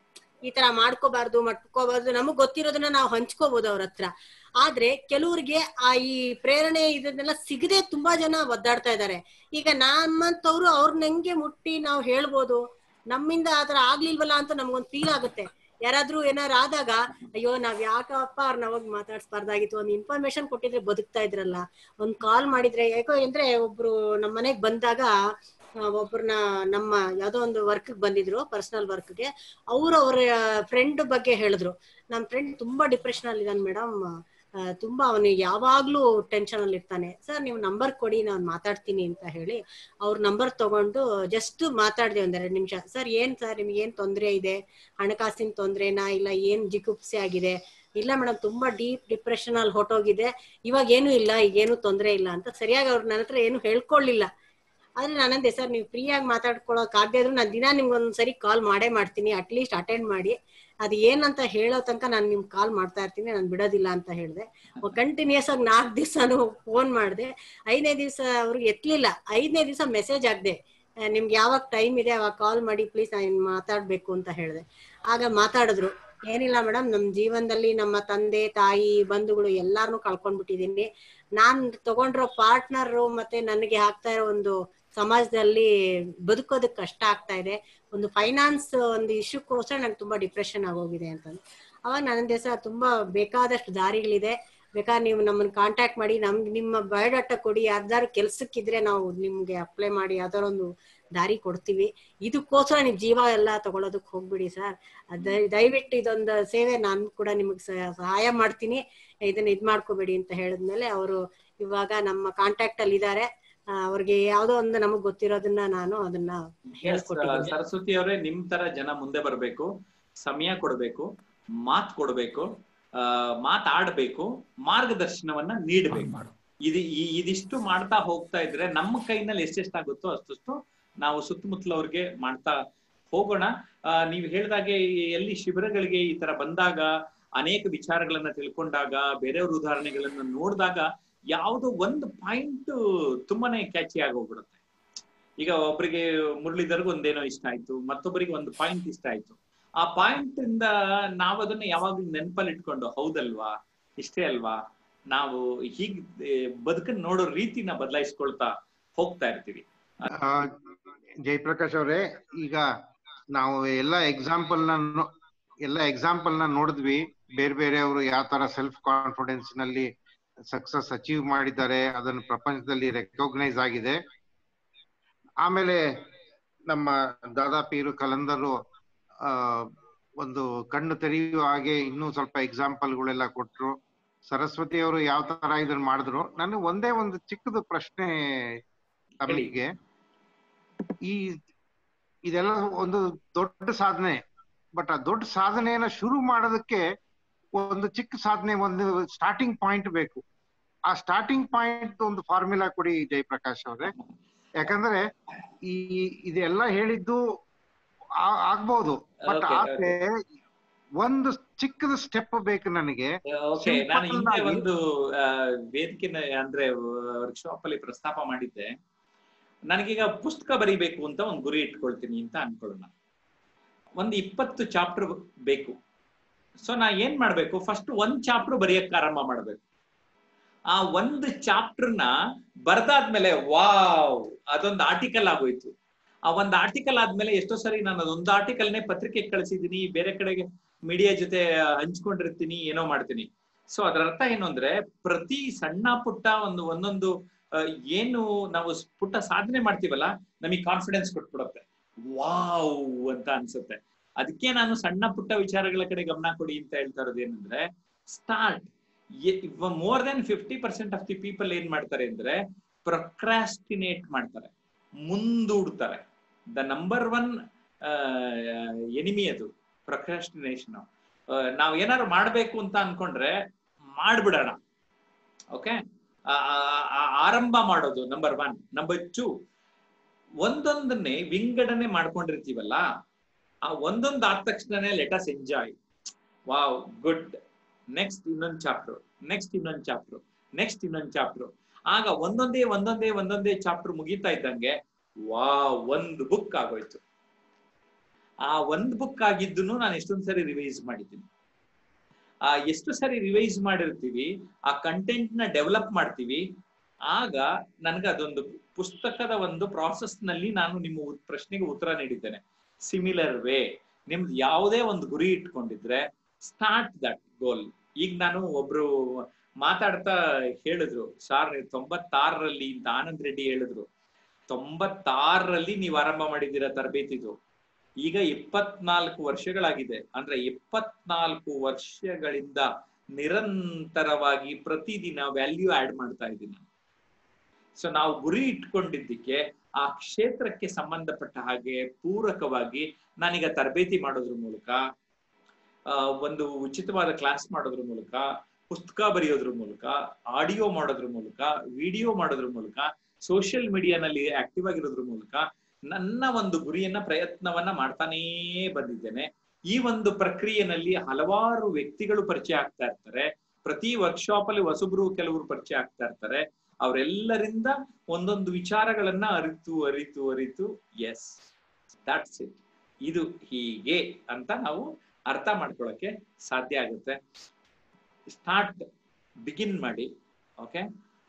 ಈ ತರ ಮಾಡ್ಕೋಬಾರ್ದು ಮಾಡ್ಕೋಬಾರ್ದು ನಮಗ್ ಗೊತ್ತಿರೋದನ್ನ ನಾವು ಹಂಚ್ಕೋಬಹುದು ಅವ್ರ ಹತ್ರ ಆದ್ರೆ ಕೆಲವ್ರಿಗೆ ಆ ಈ ಪ್ರೇರಣೆ ಇದನ್ನೆಲ್ಲ ಸಿಗದೆ ತುಂಬಾ ಜನ ಒದ್ದಾಡ್ತಾ ಇದ್ದಾರೆ ಈಗ ನಮ್ಮಂತವ್ರು ಅವ್ರನ್ನ ಹೆಂಗೆ ಮುಟ್ಟಿ ನಾವು ಹೇಳ್ಬೋದು ನಮ್ಮಿಂದ ಆತರ ಆಗ್ಲಿಲ್ವಲ್ಲ ಅಂತ ನಮ್ಗೊಂದ್ ಫೀಲ್ ಆಗುತ್ತೆ ಯಾರಾದ್ರೂ ಏನಾರು ಆದಾಗ ಅಯ್ಯೋ ನಾವ್ ಯಾಕಪ್ಪ ಅವ್ರನ್ನ ಅವಾಗ ಮಾತಾಡ್ಸ್ಬಾರ್ದಾಗಿತ್ತು ಒಂದ್ ಇನ್ಫಾರ್ಮೇಶನ್ ಕೊಟ್ಟಿದ್ರೆ ಬದುಕ್ತಾ ಇದ್ರಲ್ಲ ಒಂದ್ ಕಾಲ್ ಮಾಡಿದ್ರೆ ಯಾಕೋ ಅಂದ್ರೆ ಒಬ್ರು ನಮ್ ಮನೆಗ್ ಬಂದಾಗ ಆ, ಒಬ್ರನ್ನ ನಮ್ಮ ಯಾವ್ದೋ ಒಂದು ವರ್ಕ್ ಬಂದಿದ್ರು ಪರ್ಸನಲ್ ವರ್ಕ್ಗೆ ಅವ್ರು ಅವ್ರ ಫ್ರೆಂಡ್ ಬಗ್ಗೆ ಹೇಳಿದ್ರು ನಮ್ ಫ್ರೆಂಡ್ ತುಂಬಾ ಡಿಪ್ರೆಷನ್ ಅಲ್ಲಿ ಇದ್ದಾನೆ ಮೇಡಮ್ ತುಂಬಾ ಅವನು ಯಾವಾಗ್ಲೂ ಟೆನ್ಷನ್ ಅಲ್ಲಿ ಇರ್ತಾನೆ ಸರ್ ನೀವು ನಂಬರ್ ಕೊಡಿ ನಾನು ಮಾತಾಡ್ತೀನಿ ಅಂತ ಹೇಳಿ ಅವ್ರ ನಂಬರ್ ತಗೊಂಡು ಜಸ್ಟ್ ಮಾತಾಡ್ದೆ ಒಂದೆರಡು ನಿಮಿಷ ಸರ್ ಏನ್ ಸರ್ ನಿಮ್ಗೆ ಏನ್ ತೊಂದ್ರೆ ಇದೆ ಹಣಕಾಸಿನ ತೊಂದ್ರೆನಾ ಇಲ್ಲ ಏನ್ ಜಿಗುಪ್ಸೆ ಆಗಿದೆ ಇಲ್ಲ ಮೇಡಮ್ ತುಂಬಾ ಡೀಪ್ ಡಿಪ್ರೆಷನ್ ಅಲ್ಲಿ ಹೊಟ್ಟೋಗಿದೆ ಇವಾಗ ಏನು ಇಲ್ಲ ಈಗೇನು ತೊಂದ್ರೆ ಇಲ್ಲ ಅಂತ ಸರಿಯಾಗಿ ಅವ್ರು ನನ್ನ ಹತ್ರ ಏನು ಹೇಳ್ಕೊಳ್ಳಿಲ್ಲ ಆದ್ರೆ ನಾನಂದೆ ಸರ್ ನೀವು ಫ್ರೀ ಆಗಿ ಮಾತಾಡ್ಕೊಳಕ್ ಆಗದೆ ಇದ್ರು ನಾನು ದಿನ ನಿಮ್ಗೆ ಒಂದ್ಸರಿ ಕಾಲ್ ಮಾಡೇ ಮಾಡ್ತೀನಿ ಅಟ್ಲೀಸ್ಟ್ ಅಟೆಂಡ್ ಮಾಡಿ ಅದು ಏನಂತ ಹೇಳೋ ತನಕ ನಾನು ನಿಮ್ಗೆ ಕಾಲ್ ಮಾಡ್ತಾ ಇರ್ತೀನಿ ನಾನು ಬಿಡೋದಿಲ್ಲ ಅಂತ ಹೇಳಿದೆ ಕಂಟಿನ್ಯೂಸ್ ಆಗಿ ನಾಲ್ಕು ದಿವಸನು ಫೋನ್ ಮಾಡಿದೆ ಐದನೇ ದಿವಸ ಅವ್ರಿಗೆ ಎತ್ಲಿಲ್ಲ ಐದನೇ ದಿವಸ ಮೆಸೇಜ್ ಆಗ್ದೆ ನಿಮ್ಗೆ ಯಾವಾಗ ಟೈಮ್ ಇದೆ ಅವಾಗ ಕಾಲ್ ಮಾಡಿ ಪ್ಲೀಸ್ ನಾನು ಮಾತಾಡ್ಬೇಕು ಅಂತ ಹೇಳಿದೆ ಆಗ ಮಾತಾಡಿದ್ರು ಏನಿಲ್ಲ ಮೇಡಮ್ ನಮ್ ಜೀವನದಲ್ಲಿ ನಮ್ಮ ತಂದೆ ತಾಯಿ ಬಂಧುಗಳು ಎಲ್ಲಾರನು ಕಳ್ಕೊಂಡ್ಬಿಟ್ಟಿದೀನಿ ನಾನ್ ತಗೊಂಡಿರೋ ಪಾರ್ಟ್ನರ್ ಮತ್ತೆ ನನಗೆ ಆಗ್ತಾ ಇರೋ ಒಂದು ಸಮಾಜದಲ್ಲಿ ಬದುಕೋದಕ್ಕೆ ಕಷ್ಟ ಆಗ್ತಾ ಇದೆ ಒಂದು ಫೈನಾನ್ಸ್ ಒಂದು ಇಶ್ಯೂಕ್ಕೋಸ್ಕರ ನಂಗೆ ತುಂಬಾ ಡಿಪ್ರೆಷನ್ ಆಗೋಗಿದೆ ಅಂತ ಅವಾಗ ನನ್ನ ದೇಶ ತುಂಬಾ ಬೇಕಾದಷ್ಟು ದಾರಿಗಳಿದೆ ಬೇಕಾದ್ರೆ ನೀವು ನಮ್ಮನ್ನ ಕಾಂಟ್ಯಾಕ್ಟ್ ಮಾಡಿ ನಮ್ಗೆ ನಿಮ್ಮ ಬಯೋಡಾಟ ಕೊಡಿ ಯಾರ್ದಾರು ಕೆಲ್ಸಕ್ಕಿದ್ರೆ ನಾವು ನಿಮ್ಗೆ ಅಪ್ಲೈ ಮಾಡಿ ಯಾವ್ದಾರ ಒಂದು ದಾರಿ ಕೊಡ್ತೀವಿ ಇದಕ್ಕೋಸ್ಕರ ನೀವು ಜೀವ ಎಲ್ಲ ತಗೊಳೋದಕ್ಕೆ ಹೋಗ್ಬಿಡಿ ಸರ್ ದಯವಿಟ್ಟು ಇದೊಂದು ಸೇವೆ ನಾನು ಕೂಡ ನಿಮಗೆ ಸಹಾಯ ಮಾಡ್ತೀನಿ ಇದನ್ನ ಇದ್ ಮಾಡ್ಕೋಬೇಡಿ ಅಂತ ಹೇಳಿದ್ಮೇಲೆ ಅವರು ಇವಾಗ ನಮ್ಮ ಕಾಂಟ್ಯಾಕ್ಟ್ ಅಲ್ಲಿ ಇದ್ದಾರೆ ಅವ್ರಿಗೆ ಯಾವ್ದೋ ಒಂದು ನಮಗ್ ಗೊತ್ತಿರೋದನ್ನ ನಾನು ಅದನ್ನ ಹೇಳ್ಕೊಟ್ಟಿದ್ದೀನಿ ಸರಸ್ವತಿ ಅವರೇ ನಿಮ್ ತರ ಜನ ಮುಂದೆ ಬರ್ಬೇಕು ಸಮಯ ಕೊಡ್ಬೇಕು ಮಾತ್ ಕೊಡ್ಬೇಕು ಆ ಮಾತಾಡ್ಬೇಕು ಮಾರ್ಗದರ್ಶನವನ್ನ ನೀಡ್ಬೇಕು ಇದು ಈ- ಇದಿಷ್ಟು ಮಾಡ್ತಾ ಹೋಗ್ತಾ ಇದ್ರೆ ನಮ್ಮ ಕೈನಲ್ಲಿ ಎಷ್ಟೆಷ್ಟಾಗುತ್ತೋ ಅಷ್ಟಷ್ಟು ನಾವು ಸುತ್ತಮುತ್ತಲವ್ರಿಗೆ ಮಾಡ್ತಾ ಹೋಗೋಣ ಆ, ನೀವು ಹೇಳ್ದಾಗೆ ಈ- ಎಲ್ಲಿ ಶಿಬಿರಗಳಿಗೆ ಈ ತರ ಬಂದಾಗ ಅನೇಕ ವಿಚಾರಗಳನ್ನ ತಿಳ್ಕೊಂಡಾಗ ಬೇರೆಯವ್ರ ಉದಾಹರಣೆಗಳನ್ನ ನೋಡಿದಾಗ ಯಾವುದೋ ಒಂದು ಪಾಯಿಂಟ್ ತುಂಬಾನೇ ಕ್ಯಾಚಿ ಆಗೋಗ್ಬಿಡುತ್ತೆ ಈಗ ಒಬ್ಬರಿಗೆ ಮುರಳೀಧರ್ಗೆ ಒಂದೇನೋ ಇಷ್ಟ ಆಯ್ತು ಮತ್ತೊಬ್ಬರಿಗೆ ಒಂದು ಪಾಯಿಂಟ್ ಇಷ್ಟ ಆಯ್ತು ಆ ಪಾಯಿಂಟ್ ಇಂದ ನಾವು ಅದನ್ನ ಯಾವಾಗ್ಲೂ ನೆನಪಲ್ಲಿ ಇಟ್ಕೊಂಡು ಹೌದಲ್ವಾ ಇಷ್ಟೇ ಅಲ್ವಾ ನಾವು ಹೀಗ್ ಏ, ಬದುಕನ್ನ ನೋಡೋ ರೀತಿನ ಬದಲಾಯಿಸ್ಕೊಳ್ತಾ ಹೋಗ್ತಾ ಇರ್ತೀವಿ ಆ, ಜಯಪ್ರಕಾಶ್ ಅವರೇ ಈಗ ನಾವು ಎಲ್ಲ ಎಕ್ಸಾಂಪಲ್ ನ ನೋ- ಎಲ್ಲ ಎಕ್ಸಾಂಪಲ್ ನ ನೋಡಿದ್ವಿ ಬೇರೆ ಬೇರೆಯವರು ಯಾವ ತರ ಸೆಲ್ಫ್ ಕಾನ್ಫಿಡೆನ್ಸ್ ನಲ್ಲಿ ಸಕ್ಸಸ್ ಅಚೀವ್ ಮಾಡಿದ್ದಾರೆ ಅದನ್ನು ಪ್ರಪಂಚದಲ್ಲಿ ರೆಕಗ್ನೈಸ್ ಆಗಿದೆ ಆಮೇಲೆ ನಮ್ಮ ದಾದಾ ಪೀರು ಕಲಂದರು ಆ ಒಂದು ಕಣ್ಣು ತೆರೆಯುವ ಹಾಗೆ ಇನ್ನೂ ಸ್ವಲ್ಪ ಎಕ್ಸಾಂಪಲ್ ಗಳೆಲ್ಲ ಕೊಟ್ರು ಸರಸ್ವತಿ ಅವರು ಯಾವ ತರ ಇದನ್ನ ಮಾಡಿದ್ರು ನನಗೆ ಒಂದೇ ಒಂದು ಚಿಕ್ಕದು ಪ್ರಶ್ನೆ ತಮಗೆ ಈ ಇದೆಲ್ಲ ಒಂದು ದೊಡ್ಡ ಸಾಧನೆ ಬಟ್ ಆ ದೊಡ್ಡ ಸಾಧನೆಯನ್ನ ಶುರು ಮಾಡೋದಕ್ಕೆ ಒಂದು ಚಿಕ್ಕ ಸಾಧನೆ ಒಂದು ಸ್ಟಾರ್ಟಿಂಗ್ ಪಾಯಿಂಟ್ ಬೇಕು ಆ ಸ್ಟಾರ್ಟಿಂಗ್ ಪಾಯಿಂಟ್ ಒಂದು ಫಾರ್ಮುಲಾ ಕೊಡಿ ಜಯಪ್ರಕಾಶ್ ಅವ್ರೆ ಯಾಕಂದ್ರೆ ಈ ಇದೆಲ್ಲ ಹೇಳಿದ್ದು ಆ- ಆಗ್ಬೋದು ಬಟ್ Okay, ಆದ್ರೆ ಒಂದು ಚಿಕ್ಕದ ಸ್ಟೆಪ್ ಬೇಕು ನನಗೆ ಓಕೆ ನಾನು Simple ಹಿಂದೆ ಆಗಿ- ಒಂದು ಆ, ವೇದಿಕೆನ ಅಂದ್ರೆ ವರ್ಕ್ಶಾಪ್ ಅಲ್ಲಿ ಪ್ರಸ್ತಾಪ ಮಾಡಿದ್ದೆ ನನಗೀಗ ಪುಸ್ತಕ ಬರಿಬೇಕು ಅಂತ ಒಂದು ಗುರಿ ಇಟ್ಕೊಳ್ತೀನಿ ಅಂತ ಅನ್ಕೊಳ್ಳೋಣ ಒಂದು ಇಪ್ಪತ್ತು ಚಾಪ್ಟರ್ ಬೇಕು ಸೊ ನಾ ಏನ್ ಮಾಡ್ಬೇಕು ಫಸ್ಟ್ ಒಂದ್ ಚಾಪ್ಟರ್ ಬರೆಯಕ್ಕೆ ಆರಂಭ ಮಾಡ್ಬೇಕು ಆ ಒಂದು ಚಾಪ್ಟರ್ನ ಬರ್ದಾದ್ಮೇಲೆ ವಾವ್ ಅದೊಂದು ಆರ್ಟಿಕಲ್ ಆಗೋಯ್ತು ಆ ಒಂದು ಆರ್ಟಿಕಲ್ ಆದ್ಮೇಲೆ ಎಷ್ಟೋ ಸರಿ ನಾನು ಅದೊಂದು ಆರ್ಟಿಕಲ್ನೇ ಪತ್ರಿಕೆಗೆ ಕಳಿಸಿದೀನಿ ಬೇರೆ ಕಡೆಗೆ ಮೀಡಿಯಾ ಜೊತೆ ಹಂಚ್ಕೊಂಡಿರ್ತೀನಿ ಏನೋ ಮಾಡ್ತೀನಿ ಸೊ ಅದರ ಅರ್ಥ ಏನು ಅಂದ್ರೆ ಪ್ರತಿ ಸಣ್ಣ ಪುಟ್ಟ ಒಂದು ಒಂದೊಂದು ಆ, ಏನು ನಾವು ಸ್- ಪುಟ್ಟ ಸಾಧನೆ ಮಾಡ್ತೀವಲ್ಲ ನಮಗೆ ಕಾನ್ಫಿಡೆನ್ಸ್ ಕೊಟ್ಬಿಡುತ್ತೆ ವಾವ್ ಅಂತ ಅನ್ಸುತ್ತೆ ಅದಕ್ಕೆ ನಾನು ಸಣ್ಣ ಪುಟ್ಟ ವಿಚಾರಗಳ ಕಡೆ ಗಮನ ಕೊಡಿ ಅಂತ ಹೇಳ್ತಾ ಇರೋದು ಏನಂದ್ರೆ start more than fifty percent of the people ಏನ್ ಮಾಡ್ತಾರೆ ಅಂದ್ರೆ ಪ್ರೊಕ್ರಾಸ್ಟಿನೇಟ್ ಮಾಡ್ತಾರೆ ಮುಂದೂಡ್ತಾರೆ ದ ನಂಬರ್ ಒನ್ ಎನಿಮಿ ಅದು ಪ್ರೊಕ್ರಾಸ್ಟಿನೇಷನ್ ನಾವ್ ಏನಾದ್ರು ಮಾಡ್ಬೇಕು ಅಂತ ಅನ್ಕೊಂಡ್ರೆ ಮಾಡ್ಬಿಡೋಣ ಓಕೆ ಆರಂಭ ಮಾಡೋದು ನಂಬರ್ ಒನ್ ನಂಬರ್ ಟೂ ಒಂದೊಂದನ್ನೇ ವಿಂಗಡಣೆ ಮಾಡ್ಕೊಂಡಿರ್ತೀವಲ್ಲ ಆ ಒಂದೊಂದು ಆದ ತಕ್ಷಣನೇ let's enjoy wow good next ಇನ್ನೊಂದು ಚಾಪ್ಟರ್ ನೆಕ್ಸ್ಟ್ ಇನ್ನೊಂದು ಚಾಪ್ಟರ್ ನೆಕ್ಸ್ಟ್ ಇನ್ನೊಂದು ಚಾಪ್ಟರ್ ಆಗ ಒಂದೊಂದೇ ಒಂದೊಂದೇ ಒಂದೊಂದೇ ಚಾಪ್ಟರ್ ಮುಗೀತಾ ಇದ್ದಂಗೆ ವಾ ಒಂದು ಬುಕ್ ಆಗೋಯ್ತು ಆ ಒಂದ್ ಬುಕ್ ಆಗಿದ್ದನ್ನು ನಾನು ಎಷ್ಟೊಂದ್ ಸರಿ ರಿವೈಸ್ ಮಾಡಿದ್ದೀನಿ ಆ ಎಷ್ಟು ಸರಿ ರಿವೈಸ್ ಮಾಡಿರ್ತೀವಿ ಆ ಕಂಟೆಂಟ್ ನ ಡೆವಲಪ್ ಮಾಡ್ತೀವಿ ಆಗ ನನ್ಗೆ ಅದೊಂದು ಪುಸ್ತಕದ ಒಂದು ಪ್ರಾಸೆಸ್ ನಲ್ಲಿ ನಾನು ನಿಮ್ಮ ಉತ್- ಪ್ರಶ್ನೆಗೆ ಉತ್ತರ ನೀಡಿದ್ದೇನೆ ಸಿಮಿಲರ್ ವೇ ನಿಮ್ದು ಯಾವುದೇ ಒಂದು ಗುರಿ ಇಟ್ಕೊಂಡಿದ್ರೆ ಸ್ಟಾರ್ಟ್ ದಟ್ ಗೋಲ್ ಈಗ ನಾನು ಒಬ್ರು ಮಾತಾಡ್ತಾ ಹೇಳಿದ್ರು ಸಾರ್ ನೀವು ತೊಂಬತ್ತಾರರಲ್ಲಿ ಅಂತ ಆನಂದ್ ರೆಡ್ಡಿ ಹೇಳಿದ್ರು ತೊಂಬತ್ತಾರರಲ್ಲಿ ನೀವು ಆರಂಭ ಮಾಡಿದ್ದೀರಾ ತರಬೇತಿದು ಈಗ ಇಪ್ಪತ್ನಾಲ್ಕು ವರ್ಷಗಳಾಗಿದೆ ಅಂದ್ರೆ ಇಪ್ಪತ್ನಾಲ್ಕು ವರ್ಷಗಳಿಂದ ನಿರಂತರವಾಗಿ ಪ್ರತಿದಿನ ವ್ಯಾಲ್ಯೂ ಆಡ್ ಮಾಡ್ತಾ ಇದ್ದೀನಿ ಸೊ ನಾವು ಗುರಿ ಇಟ್ಕೊಂಡಿದ್ದಕ್ಕೆ ಆ ಕ್ಷೇತ್ರಕ್ಕೆ ಸಂಬಂಧಪಟ್ಟ ಹಾಗೆ ಪೂರಕವಾಗಿ ನಾನೀಗ ತರಬೇತಿ ಮಾಡೋದ್ರ ಮೂಲಕ ಆ, ಒಂದು ಉಚಿತವಾದ ಕ್ಲಾಸ್ ಮಾಡೋದ್ರ ಮೂಲಕ ಪುಸ್ತಕ ಬರೆಯೋದ್ರ ಮೂಲಕ ಆಡಿಯೋ ಮಾಡೋದ್ರ ಮೂಲಕ ವಿಡಿಯೋ ಮಾಡೋದ್ರ ಮೂಲಕ ಸೋಷಿಯಲ್ ಮೀಡಿಯಾನಲ್ಲಿ ಆಕ್ಟಿವ್ ಆಗಿರೋದ್ರ ಮೂಲಕ ನನ್ನ ಒಂದು ಗುರಿಯನ್ನ ಪ್ರಯತ್ನವನ್ನ ಮಾಡ್ತಾನೇ ಬಂದಿದ್ದೇನೆ ಈ ಒಂದು ಪ್ರಕ್ರಿಯೆನಲ್ಲಿ ಹಲವಾರು ವ್ಯಕ್ತಿಗಳು ಪರಿಚಯ ಆಗ್ತಾ ಇರ್ತಾರೆ ಪ್ರತಿ ವರ್ಕ್ಶಾಪ್ ಅಲ್ಲಿ ಹೊಸಬ್ರು ಕೆಲವರು ಪರಿಚಯ ಆಗ್ತಾ ಇರ್ತಾರೆ ಅವರೆಲ್ಲರಿಂದ ಒಂದೊಂದು ವಿಚಾರಗಳನ್ನ ಅರಿತು ಅರಿತು ಅರಿತು ಎಸ್ ದಟ್ಸ್ ಇಟ್ ಇದು ಹೀಗೆ ಅಂತ ನಾವು ಅರ್ಥ ಮಾಡ್ಕೊಳಕ್ಕೆ ಸಾಧ್ಯ ಆಗುತ್ತೆ ಸ್ಟಾರ್ಟ್ ಬಿಗಿನ್ ಮಾಡಿ ಓಕೆ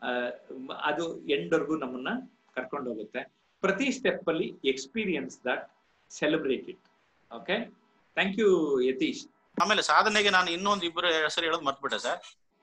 ಅದು ಎಂಡ್ವರೆಗೂ ನಮ್ಮನ್ನ ಕರ್ಕೊಂಡು ಹೋಗುತ್ತೆ ಪ್ರತಿ ಸ್ಟೆಪ್ ಅಲ್ಲಿ experience that celebrate it okay thank you Yathish ಆಮೇಲೆ ಸಾಧನೆಗೆ ನಾನು ಇನ್ನೊಂದು ಇಬ್ಬರು ಹೆಸರು ಹೇಳೋದು ಮರ್ತ್ಬಿಟ್ಟೆ ಸರ್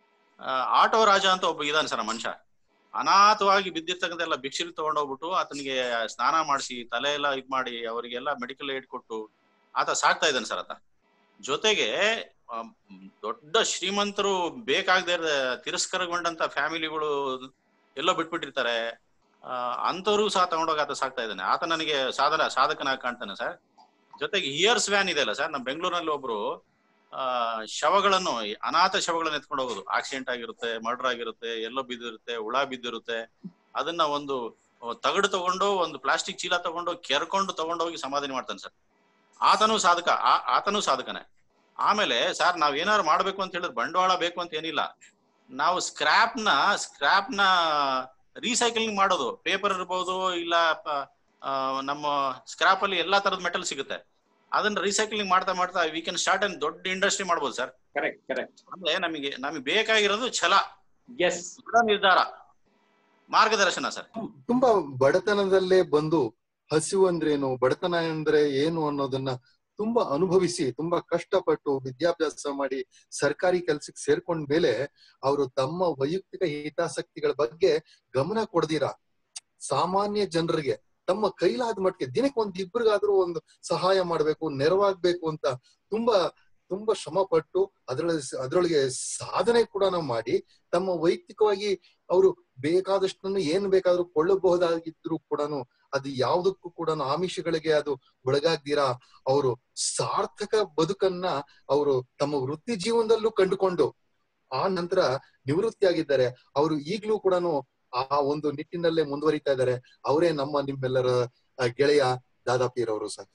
ಆಟೋ ರಾಜ ಅಂತ ಒಬ್ಬ ಇದಾನೆ ಸರ್ ಆ ಮನುಷ್ಯ ಅನಾಥವಾಗಿ ಬಿದ್ದಿರ್ತಕ್ಕಂಥ ಭಿಕ್ಷರಿ ತಗೊಂಡೋಗ್ಬಿಟ್ಟು ಆತನಿಗೆ ಸ್ನಾನ ಮಾಡಿಸಿ ತಲೆ ಎಲ್ಲ ಇದ್ ಮಾಡಿ ಅವರಿಗೆಲ್ಲ ಮೆಡಿಕಲ್ ಏಡ್ ಕೊಟ್ಟು ಆತ ಸಾಕ್ತಾ ಇದ್ದಾನೆ ಸರ್ ಆತ ಜೊತೆಗೆ ಆ, ಮ್, ದೊಡ್ಡ ಶ್ರೀಮಂತರು ಬೇಕಾಗದೆ ತಿರಸ್ಕರಗೊಂಡಂತ ಫ್ಯಾಮಿಲಿಗಳು ಎಲ್ಲೋ ಬಿಟ್ಬಿಟ್ಟಿರ್ತಾರೆ ಆ, ಅಂಥವ್ರಿಗೂ ಸಹ ತಗೊಂಡೋಗಿ ಆತ ಸಾಕ್ತಾ ಇದ್ದಾನೆ ಆತ ನನಗೆ ಸಾಧನ ಸಾಧಕನಾಗಿ ಕಾಣ್ತಾನೆ ಸರ್ ಜೊತೆಗೆ ಇಯರ್ಸ್ ವ್ಯಾನ್ ಇದೆ ಅಲ್ಲ ಸರ್ ನಮ್ಮ ಬೆಂಗಳೂರಿನಲ್ಲಿ ಒಬ್ರು ಆ ಶವಗಳನ್ನು ಅನಾಥ ಶವಗಳನ್ನು ಎತ್ಕೊಂಡು ಹೋಗೋದು ಆಕ್ಸಿಡೆಂಟ್ ಆಗಿರುತ್ತೆ ಮರ್ಡರ್ ಆಗಿರುತ್ತೆ ಎಲ್ಲೋ ಬಿದ್ದಿರುತ್ತೆ ಹುಳ ಬಿದ್ದಿರುತ್ತೆ ಅದನ್ನ ಒಂದು ತಗಡು ತಗೊಂಡು ಒಂದು ಪ್ಲಾಸ್ಟಿಕ್ ಚೀಲ ತಗೊಂಡು ಕೆರ್ಕೊಂಡು ತಗೊಂಡೋಗಿ ಸಮಾಧಾನ ಮಾಡ್ತಾನೆ ಸರ್ ಆತನೂ ಸಾಧಕ ಆ- ಆತನೂ ಸಾಧಕನೇ ಆಮೇಲೆ ಸರ್ ನಾವ್ ಏನಾದ್ರು ಮಾಡ್ಬೇಕು ಅಂತ ಹೇಳಿದ್ರೆ ಬಂಡವಾಳ ಬೇಕು ಅಂತ ಏನಿಲ್ಲ ನಾವು ಸ್ಕ್ರಾಪ್ ನ ಸ್ಕ್ರಾಪ್ ನ ರೀಸೈಕ್ಲಿಂಗ್ ಮಾಡೋದು ಪೇಪರ್ ಇರ್ಬೋದು ಇಲ್ಲ ಪ- ಆ, ನಮ್ಮ ಸ್ಕ್ರಾಪ್ ಅಲ್ಲಿ ಎಲ್ಲಾ ತರದ ಮೆಟಲ್ ಸಿಗುತ್ತೆ ಅದನ್ನ ರೀಸೈಕ್ಲಿಂಗ್ ಮಾಡ್ತಾ ಮಾಡ್ತಾ ವಿ ಕ್ಯಾನ್ ಸ್ಟಾರ್ಟ್ ಅನ್ ದೊಡ್ಡ ಇಂಡಸ್ಟ್ರಿ ಮಾಡ್ಬೋದು ಸರ್ ಕರೆಕ್ಟ್ ಕರೆಕ್ಟ್ ಅಂದ್ರೆ ನಮಗೆ ನಮಗೆ ಬೇಕಾಗಿರೋದು ಛಲ ಎಸ್ ದೃಢ ನಿರ್ಧಾರ ಮಾರ್ಗದರ್ಶನ ಸರ್ ತುಂಬಾ ಬಡತನದಲ್ಲೇ ಬಂದು ಹಸಿವು ಅಂದ್ರೇನು ಬಡತನ ಅಂದ್ರೆ ಏನು ಅನ್ನೋದನ್ನ ತುಂಬಾ ಅನುಭವಿಸಿ ತುಂಬಾ ಕಷ್ಟಪಟ್ಟು ವಿದ್ಯಾಭ್ಯಾಸ ಮಾಡಿ ಸರ್ಕಾರಿ ಕೆಲ್ಸಕ್ಕೆ ಸೇರ್ಕೊಂಡ ಮೇಲೆ ಅವರು ತಮ್ಮ ವೈಯಕ್ತಿಕ ಹಿತಾಸಕ್ತಿಗಳ ಬಗ್ಗೆ ಗಮನ ಕೊಡ್ದಿರ ಸಾಮಾನ್ಯ ಜನರಿಗೆ ತಮ್ಮ ಕೈಲಾದ ಮಟ್ಟಿಗೆ ದಿನಕ್ಕೆ ಒಂದ್ ಇಬ್ಬರಿಗಾದ್ರೂ ಒಂದು ಸಹಾಯ ಮಾಡ್ಬೇಕು ನೆರವಾಗ್ಬೇಕು ಅಂತ ತುಂಬಾ ತುಂಬಾ ಶ್ರಮ ಪಟ್ಟು ಅದ್ರೊಳಗೆ ಅದ್ರೊಳಗೆ ಸಾಧನೆ ಕೂಡ ಮಾಡಿ ತಮ್ಮ ವೈಯಕ್ತಿಕವಾಗಿ ಅವರು ಬೇಕಾದಷ್ಟನ್ನು ಏನ್ ಬೇಕಾದ್ರೂ ಕೊಳ್ಳಬಹುದಾಗಿದ್ರು ಕೂಡ ಅದು ಯಾವುದಕ್ಕೂ ಕೂಡ ಆಮಿಷಗಳಿಗೆ ಅದು ಒಳಗಾಗ್ದಿರಾ ಅವರು ಸಾರ್ಥಕ ಬದುಕನ್ನ ಅವರು ತಮ್ಮ ವೃತ್ತಿ ಜೀವನದಲ್ಲೂ ಕಂಡುಕೊಂಡು ಆ ನಂತರ ನಿವೃತ್ತಿಯಾಗಿದ್ದಾರೆ ಅವರು ಈಗ್ಲೂ ಕೂಡ ಆ ಒಂದು ನಿಟ್ಟಿನಲ್ಲೇ ಮುಂದುವರಿತಾ ಇದ್ದಾರೆ ಅವರೇ ನಮ್ಮ ನಿಮ್ಮೆಲ್ಲರ ಆ, ಗೆಳೆಯ ದಾದಾಪೀರ್ ಅವರು sir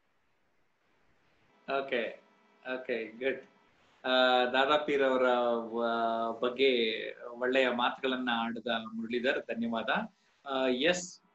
okay okay good Dadapeer ಅವರ ವ- ಬಗ್ಗೆ ಒಳ್ಳೆಯ ಮಾತುಗಳನ್ನ ಆಡಿದ ಮುರಳೀಧರ್ ಧನ್ಯವಾದ ಎಸ್